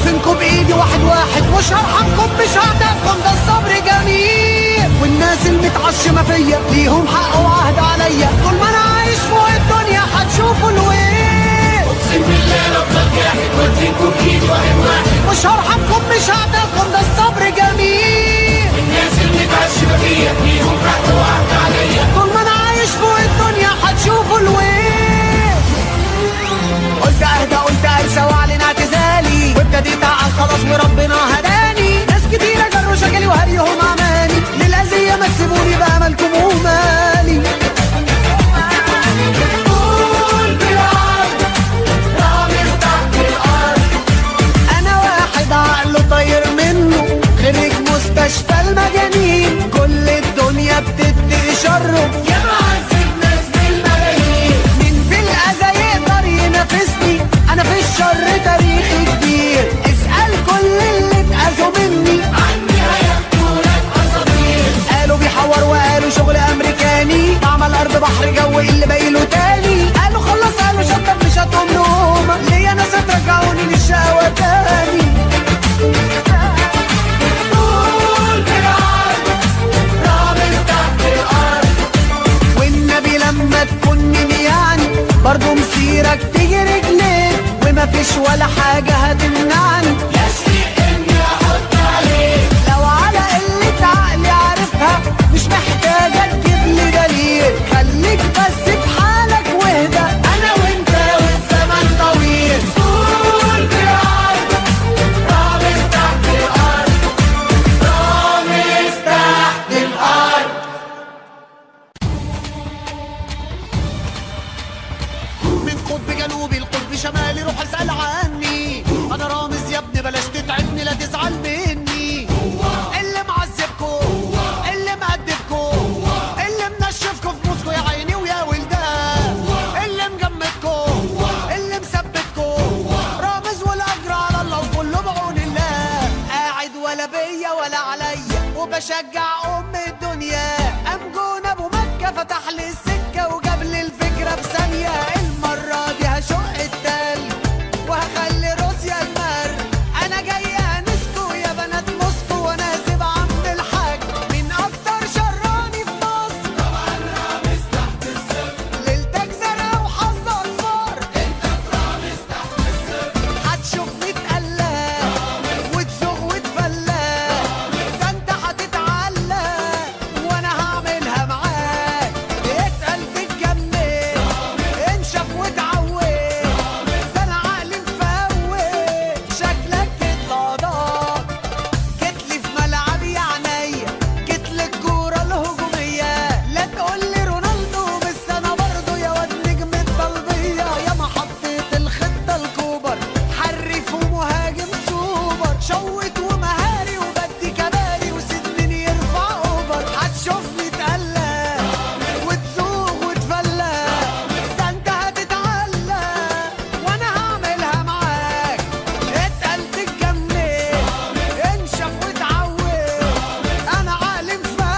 فينكم بايدي واحد واحد مش هرحمكم مش هعتقكم ده الصبر جميل والناس المتعشمة فيا ليهم حق وعهد عليا طول ما انا عايش فوق الدنيا هتشوفوا الويل اقسم بالله ربك جاحد واديكم بايد واحد واحد مش هرحمكم مش هعتقكم ده الصبر جميل الناس اللي متعشمة فيا ليهم حق وعهد عليا طول ما انا عايش فوق الدنيا هتشوفوا الويل قلت اهدى قلت انسى واعلن اعتزالي وابتديت اعقل خلاص وربنا هداني ناس كتيرة جروا شكلي وهريهم اماني للاذية ما تسيبوني باملكم ومالي قول بالعرض رامز تحت الارض انا واحد عقله طاير منه خريج مستشفى المجانين كل الدنيا بتدي شره يا معذب ناس بالملايين مين في الاذى يقدر ينافسني انا في الشر تاريخي كبير اسال كل اللي اتاذوا مني عني هيحكوا لك اساطير قالوا بيحور وقالوا شغل امريكاني بعمل ارض بحر جو اللي باقيله تاني قالوا خلص قالوا شطب مش هتقوم نومه ليا ناس ترجعوني للشقوه تاني قول بالعرض رامز تحت الارض والنبي لما تكون مين يعني برضه مسيرك تيجي رجليك ومفيش ولا حاجه هتمنعني يشفي اني احط عليك لو على قلة عقلي عارفها مش محتاجة تجيب لي دليل خليك بس في حالك واهدى أنا وأنت والزمن طويل قول بالعرض رامز تحت الارض رامز تحت الارض من قطب جنوبي لقطب شمالي روح اسأل عني أنا رامز يا ابني بلاش تتعبني لا تزعل مني اللي معذبكو اللي مأدبكو اللي منشفكو في موسكو يا عيني ويا ولدان اللي مجمدكو اللي مثبتكو رامز والأجر على الله وكله بعون الله قاعد ولا بيا ولا عليا وبشجع أم الدنيا قام جون أبو مكة فتح لي السكة وجاب لي الفكرة في ثانية المرة دي هشق التلج وهخلي روسيا المر أنا جاي أنسكو يا بنات موسكو وأنا هسيب عم الحاج مين أكتر شراني في مصر طبعا رامز تحت الصفر ليلتك زرقاء وحظك فار أنت في رامز تحت الصفر هتشوفني تقلق وتسوق وتفلق ده انت هتتعلق وانا هعملها معاك اتقل تتجنن انشف وتعود ده انا عقلي مفوت شكلك تطلع ضاق جيتلي في ملعبي يا عينيا جيتلي الكورة الهجومية لا تقولي رونالدو بس انا برضو يا واد نجم الطلبية يا ما حطيت الخطة الكوبر حرف ومهاجم سوبر شوت ومهاري وبدي كباري وسنني يرفع اوفر هتشوفني تقلق وتسوق وتفلق ده انت هتتعلق وانا هعملها معاك اتقل تتجمد انشف وتعود انا عقلي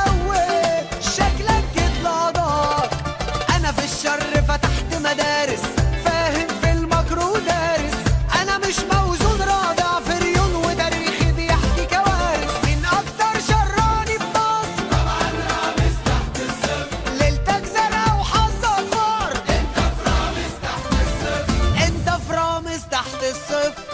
مفوت شكلك يطلع ضاق انا في الشر فتحت مدارس فاهم في المكروه دارس انا مش موزون رادع في ريون وتاريخي بيحكي كوارث مين اكتر شراني في مصر طبعا رامز تحت الصفر ليلتك زرقاء وحظك فار انت في رامز تحت الصفر انت في رامز تحت الصفر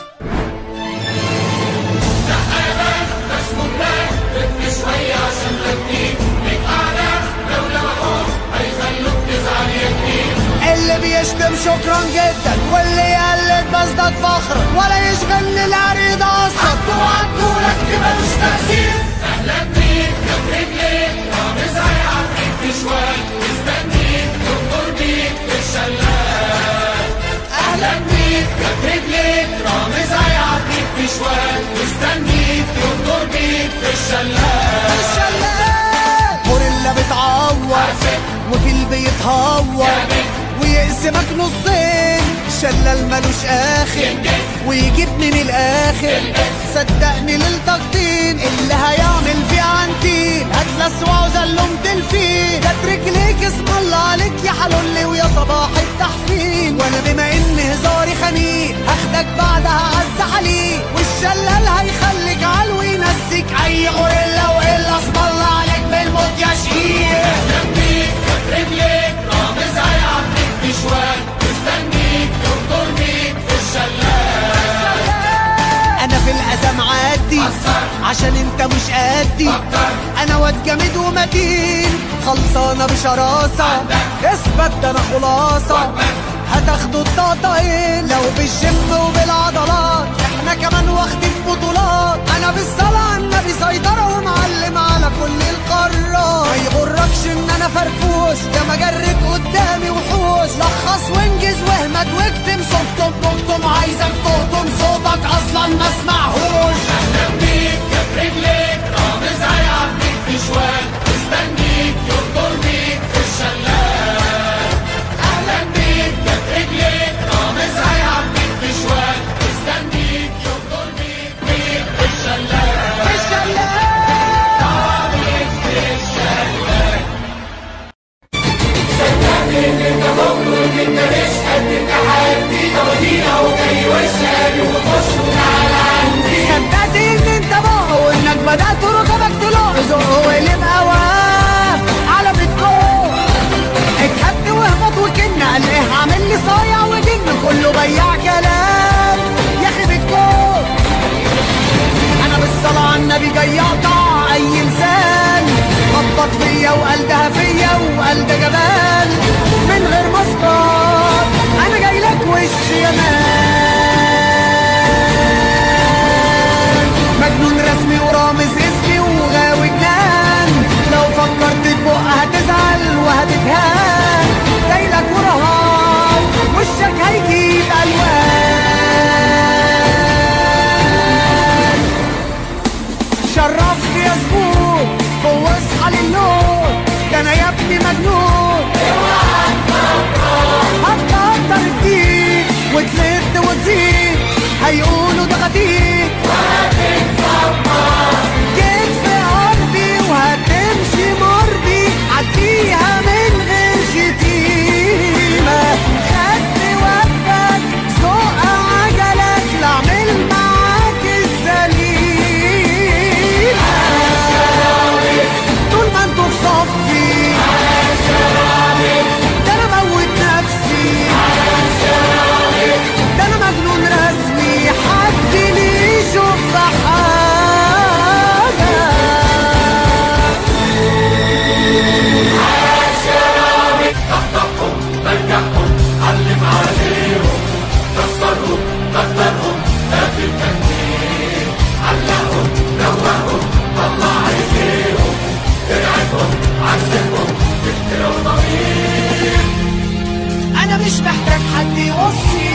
اللي بيشتم شكرا جدا واللي يقلد بزداد فخر ولا يشغلني العريض اصلا عدوا عدوا لك ملوش تأثير أهلا بيك جنب رجليك رامز هيعديك في شوال مستنيك ينظر بيك في الشلال أهلا بيك جنب رجليك رامز هيعديك في شوال مستنيك ينظر بيك في الشلال الشلال غوريلا بتعور وفي البيت هور ويقسمك نصين شلال ملوش اخر ويجيب من الاخر صدقني للتقطين اللي هيعمل فيه عنتين هتلسوع وزلم دلفين جت رجليك اسم الله عليك يا حلولي ويا صباح التحفين وانا بما ان هزاري خنين هاخدك بعدها عز عليك والشلال مش قدي انا واد جامد ومتين خلصانه بشراسه اثبت ده انا خلاصه هتاخدوا الطاطاين لو بالجيم وبالعضلات احنا كمان واخدين بطولات انا بالصلاة على النبي سيطرة ومعلم على كل القارات ما يغركش ان انا فرفوش يا مجرد قدامي وحوش لخص وانجز واهمد واكتم صوتكم بكتم عايزك تقطم صوتك اصلا ما اسمعهوش اهلا بيك كف رجليك رامز هيعديك بشوال مستنيك ينطر بيك في الشلال اهلا بيك كف رجليك رامز هيعديك بشوال مستنيك ينطر بيك بيك في الشلال صدقت ان انت بقى وانك بدأت ركبك تلاحظ وقلب هواه على بيتكم اتهد واهبط وكن قال ايه عامل لي صايع وجن كله بياع كلام يا اخي بيتكم انا بالصلاة على النبي جاي اقطع اي لسان خبط فيا وقال ده فيا وقال ده جبان من غير مسطر انا جاي لك وش يا مان مجنون رسمي ورامز اسمي وغاوي جنان لو فكرت تبق هتزعل وهتتهان جايلك ورهان وشك هيجيب الوان شرفت يا زبون هو اصحى للنور ده انا يا ابني مجنون هتقدر الدين وتلد وتزيد هيقولوا ده غدير جيت في ارضي وهتمشي مرضي عديها من غير شتيمة خدت وقتك سوق عجلك لاعمل معاك السليم طول ما انتوا في صفي ده انا موت نفسي ده انا مجنون رسمي حد لي يشوف حاجة رجعهم علم عليهم كسرهم قدرهم هات التنين علقهم دوقهم طلع عينيهم ارعبهم عذبهم افتروا ضمير انا مش محتاج حد يوصي